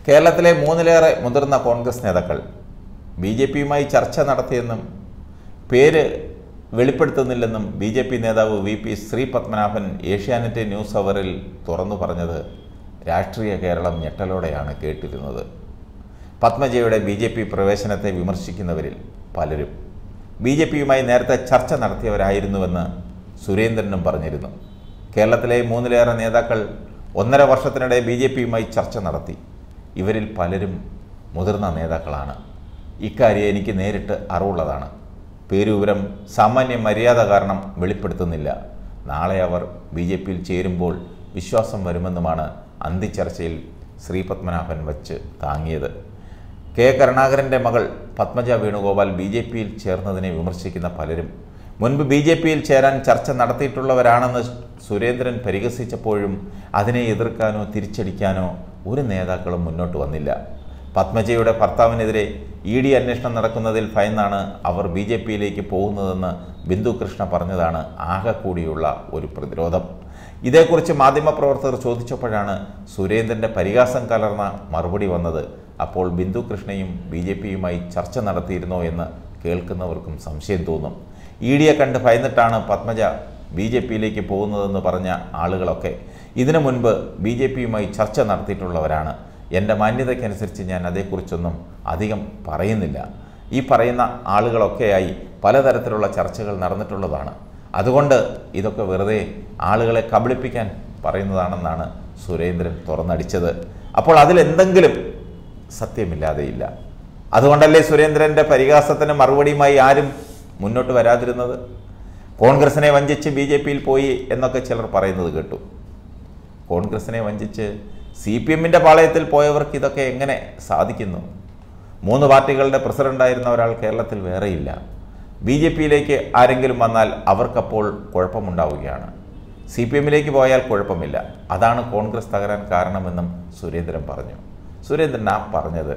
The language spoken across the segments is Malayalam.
കേരളത്തിലെ മൂന്നിലേറെ മുതിർന്ന കോൺഗ്രസ് നേതാക്കൾ ബി ജെ പിയുമായി ചർച്ച നടത്തിയെന്നും പേര് വെളിപ്പെടുത്തുന്നില്ലെന്നും ബി ജെ പി നേതാവ് V P Sree Padmanabhan Asianet news അവറിൽ തുറന്നു പറഞ്ഞത് രാഷ്ട്രീയ കേരളം ഞെട്ടലോടെയാണ് കേട്ടിരുന്നത് പത്മജയുടെ ബി ജെ പി പ്രവേശനത്തെ വിമർശിക്കുന്നവരിൽ പലരും ബി ജെ പിയുമായി നേരത്തെ ചർച്ച നടത്തിയവരായിരുന്നുവെന്ന് സുരേന്ദ്രനും പറഞ്ഞിരുന്നു കേരളത്തിലെ മൂന്നിലേറെ നേതാക്കൾ ഒന്നര വർഷത്തിനിടെ ബി ജെ പിയുമായി ചർച്ച നടത്തി ഇവരിൽ പലരും മുതിർന്ന നേതാക്കളാണ് ഇക്കാര്യം എനിക്ക് നേരിട്ട് അറിവുള്ളതാണ് പേരുവിവരം സാമാന്യ മര്യാദ കാരണം വെളിപ്പെടുത്തുന്നില്ല നാളെ അവർ ബി ജെ പിയിൽ ചേരുമ്പോൾ വിശ്വാസം വരുമെന്നുമാണ് അന്തിച്ചർച്ചയിൽ ശ്രീ പത്മനാഭൻ വച്ച് താങ്ങിയത് കെ കരുണാകരൻ്റെ മകൾ പത്മജ വേണുഗോപാൽ ബി ജെ പിയിൽ ചേർന്നതിനെ വിമർശിക്കുന്ന പലരും മുൻപ് ബി ജെ പിയിൽ ചേരാൻ ചർച്ച നടത്തിയിട്ടുള്ളവരാണെന്ന് സുരേന്ദ്രൻ പരിഹസിച്ചപ്പോഴും അതിനെ എതിർക്കാനോ തിരിച്ചടിക്കാനോ ഒരു നേതാക്കളും മുന്നോട്ട് വന്നില്ല പത്മജയുടെ ഭർത്താവിനെതിരെ ഇ ഡി അന്വേഷണം നടക്കുന്നതിൽ ഭയന്നാണ് അവർ ബി ജെ പിയിലേക്ക് പോകുന്നതെന്ന് ബിന്ദു കൃഷ്ണ പറഞ്ഞതാണ് ആകെ കൂടിയുള്ള ഒരു പ്രതിരോധം ഇതേക്കുറിച്ച് മാധ്യമപ്രവർത്തകർ ചോദിച്ചപ്പോഴാണ് സുരേന്ദ്രൻ്റെ പരിഹാസം കലർന്ന മറുപടി വന്നത് അപ്പോൾ ബിന്ദു കൃഷ്ണയും ബി ജെ പിയുമായി ചർച്ച നടത്തിയിരുന്നോ എന്ന് കേൾക്കുന്നവർക്കും സംശയം തോന്നും ഇ ഡിയെ കണ്ട് ഭയന്നിട്ടാണ് പത്മജ ബി ജെ പിയിലേക്ക് പോകുന്നതെന്ന് പറഞ്ഞ ആളുകളൊക്കെ ഇതിനു മുൻപ് ബി ജെ പിയുമായി ചർച്ച നടത്തിയിട്ടുള്ളവരാണ് എൻ്റെ മാന്യതയ്ക്കനുസരിച്ച് ഞാൻ അതേക്കുറിച്ചൊന്നും അധികം പറയുന്നില്ല ഈ പറയുന്ന ആളുകളൊക്കെയായി പലതരത്തിലുള്ള ചർച്ചകൾ നടന്നിട്ടുള്ളതാണ് അതുകൊണ്ട് ഇതൊക്കെ വെറുതെ ആളുകളെ കബളിപ്പിക്കാൻ പറയുന്നതാണെന്നാണ് സുരേന്ദ്രൻ തുറന്നടിച്ചത് അപ്പോൾ അതിലെന്തെങ്കിലും സത്യമില്ലാതെയില്ല അതുകൊണ്ടല്ലേ സുരേന്ദ്രൻ്റെ പരിഹാസത്തിന് മറുപടിയുമായി ആരും മുന്നോട്ട് വരാതിരുന്നത് കോൺഗ്രസിനെ വഞ്ചിച്ച് ബി ജെ പിയിൽ പോയി എന്നൊക്കെ ചിലർ പറയുന്നത് കേട്ടു കോൺഗ്രസിനെ വഞ്ചിച്ച് സി പി എമ്മിൻ്റെ പാളയത്തിൽ പോയവർക്ക് ഇതൊക്കെ എങ്ങനെ സാധിക്കുന്നു മൂന്ന് പാർട്ടികളുടെ പ്രസിഡൻ്റായിരുന്ന ഒരാൾ കേരളത്തിൽ വേറെയില്ല ബി ജെ പിയിലേക്ക് ആരെങ്കിലും വന്നാൽ അവർക്കപ്പോൾ കുഴപ്പമുണ്ടാവുകയാണ് സി പി എമ്മിലേക്ക് പോയാൽ കുഴപ്പമില്ല അതാണ് കോൺഗ്രസ് തകരാൻ കാരണമെന്നും സുരേന്ദ്രൻ പറഞ്ഞു സുരേന്ദ്രൻ ആ പറഞ്ഞത്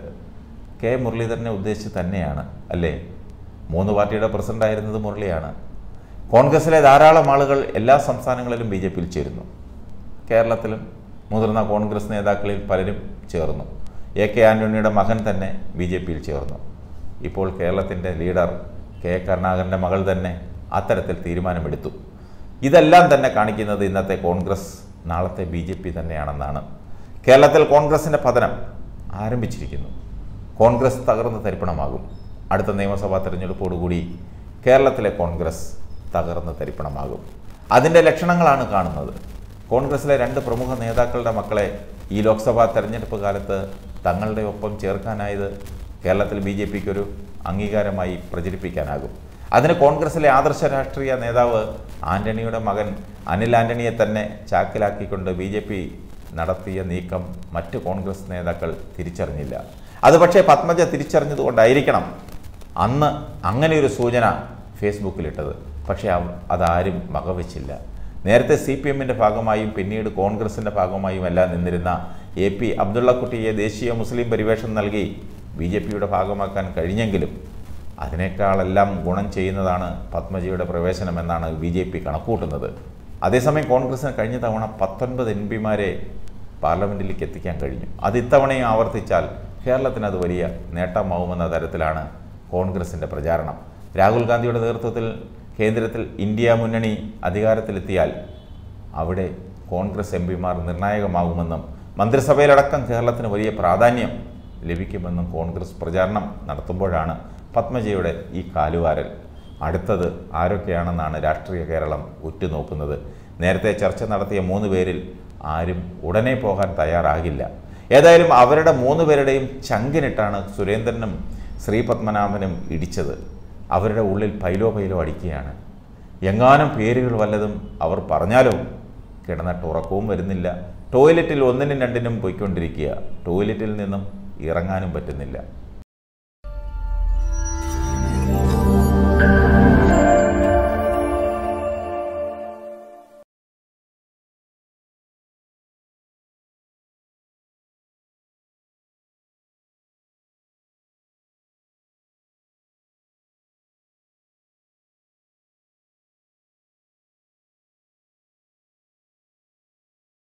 കെ മുരളീധരനെ ഉദ്ദേശിച്ച് തന്നെയാണ് അല്ലേ മൂന്ന് പാർട്ടിയുടെ പ്രസിഡൻ്റായിരുന്നത് മുരളിയാണ് കോൺഗ്രസിലെ ധാരാളം ആളുകൾ എല്ലാ സംസ്ഥാനങ്ങളിലും ബി ജെ പിയിൽ ചേരുന്നു കേരളത്തിലും മുതിർന്ന കോൺഗ്രസ് നേതാക്കളിൽ പലരും ചേർന്നു എ കെ ആൻ്റണിയുടെ മകൻ തന്നെ ബി ജെ പിയിൽ ചേർന്നു ഇപ്പോൾ കേരളത്തിൻ്റെ ലീഡർ കെ കരുണാകരൻ്റെ മകൾ തന്നെ അത്തരത്തിൽ തീരുമാനമെടുത്തു ഇതെല്ലാം തന്നെ കാണിക്കുന്നത് ഇന്നത്തെ കോൺഗ്രസ് നാളത്തെ ബി ജെ പി തന്നെയാണെന്നാണ് കേരളത്തിൽ കോൺഗ്രസിൻ്റെ പതനം ആരംഭിച്ചിരിക്കുന്നു കോൺഗ്രസ് തകർന്ന് തരിപ്പണമാകും അടുത്ത നിയമസഭാ തെരഞ്ഞെടുപ്പോടുകൂടി കേരളത്തിലെ കോൺഗ്രസ് തകർന്ന് തരിപ്പണമാകും അതിൻ്റെ ലക്ഷണങ്ങളാണ് കാണുന്നത് കോൺഗ്രസിലെ രണ്ട് പ്രമുഖ നേതാക്കളുടെ മക്കളെ ഈ ലോക്സഭാ തെരഞ്ഞെടുപ്പ് കാലത്ത് തങ്ങളുടെ ഒപ്പം ചേർക്കാനായത് കേരളത്തിൽ ബി ജെ പിക്ക് ഒരു അംഗീകാരമായി പ്രചരിപ്പിക്കാനാകും അതിന് കോൺഗ്രസിലെ ആദർശ രാഷ്ട്രീയ നേതാവ് ആന്റണിയുടെ മകൻ അനിൽ ആന്റണിയെ തന്നെ ചാക്കിലാക്കിക്കൊണ്ട് ബി ജെ പി നടത്തിയ നീക്കം മറ്റ് കോൺഗ്രസ് നേതാക്കൾ തിരിച്ചറിഞ്ഞില്ല അത് പക്ഷേ പത്മജ തിരിച്ചറിഞ്ഞതുകൊണ്ടായിരിക്കണം അന്ന് അങ്ങനെയൊരു സൂചന ഫേസ്ബുക്കിലിട്ടത് പക്ഷേ അവ- അതാരും വകവെച്ചില്ല നേരത്തെ സി പി എമ്മിൻ്റെ ഭാഗമായും പിന്നീട് കോൺഗ്രസിൻ്റെ ഭാഗമായും എല്ലാം നിന്നിരുന്ന എ പി അബ്ദുള്ളക്കുട്ടിയെ ദേശീയ മുസ്ലിം പരിവേഷം നൽകി ബി ജെ പിയുടെ ഭാഗമാക്കാൻ കഴിഞ്ഞെങ്കിലും അതിനേക്കാളെല്ലാം ഗുണം ചെയ്യുന്നതാണ് പത്മജിയുടെ പ്രവേശനമെന്നാണ് ബി ജെ പി കണക്കൂട്ടുന്നത് അതേസമയം കോൺഗ്രസിന് കഴിഞ്ഞ തവണ പത്തൊൻപത് എം പിമാരെ പാർലമെൻറ്റിലേക്ക് എത്തിക്കാൻ കഴിഞ്ഞു അത് ഇത്തവണയും ആവർത്തിച്ചാൽ കേരളത്തിന് അത് വലിയ നേട്ടമാവുമെന്ന തരത്തിലാണ് കോൺഗ്രസിൻ്റെ പ്രചാരണം രാഹുൽ ഗാന്ധിയുടെ നേതൃത്വത്തിൽ കേന്ദ്രത്തിൽ ഇന്ത്യ മുന്നണി അധികാരത്തിലെത്തിയാൽ അവിടെ കോൺഗ്രസ് എം പിമാർ നിർണായകമാകുമെന്നും മന്ത്രിസഭയിലടക്കം കേരളത്തിന് വലിയ പ്രാധാന്യം ലഭിക്കുമെന്നും കോൺഗ്രസ് പ്രചാരണം നടത്തുമ്പോഴാണ് പത്മജയുടെ ഈ കാലുവാരൽ അടുത്തത് ആരൊക്കെയാണെന്നാണ് രാഷ്ട്രീയ കേരളം ഉറ്റുനോക്കുന്നത് നേരത്തെ ചർച്ച നടത്തിയ മൂന്ന് പേരിൽ ആരും ഉടനെ പോകാൻ തയ്യാറാകില്ല ഏതായാലും അവരുടെ മൂന്ന് പേരുടെയും ചങ്കിനിട്ടാണ് സുരേന്ദ്രനും ശ്രീപത്മനാഭനും ഇടിച്ചത് അവരുടെ ഉള്ളിൽ പൈലോ പൈലോ അടിക്കുകയാണ് എങ്ങാനും പേരുകൾ വല്ലതും അവർ പറഞ്ഞാലോ കിടന്നിട്ട് ഉറക്കവും വരുന്നില്ല ടോയ്ലറ്റിൽ ഒന്നിനും രണ്ടിനും പോയിക്കൊണ്ടിരിക്കുക ടോയ്ലറ്റിൽ നിന്നും ഇറങ്ങാനും പറ്റുന്നില്ല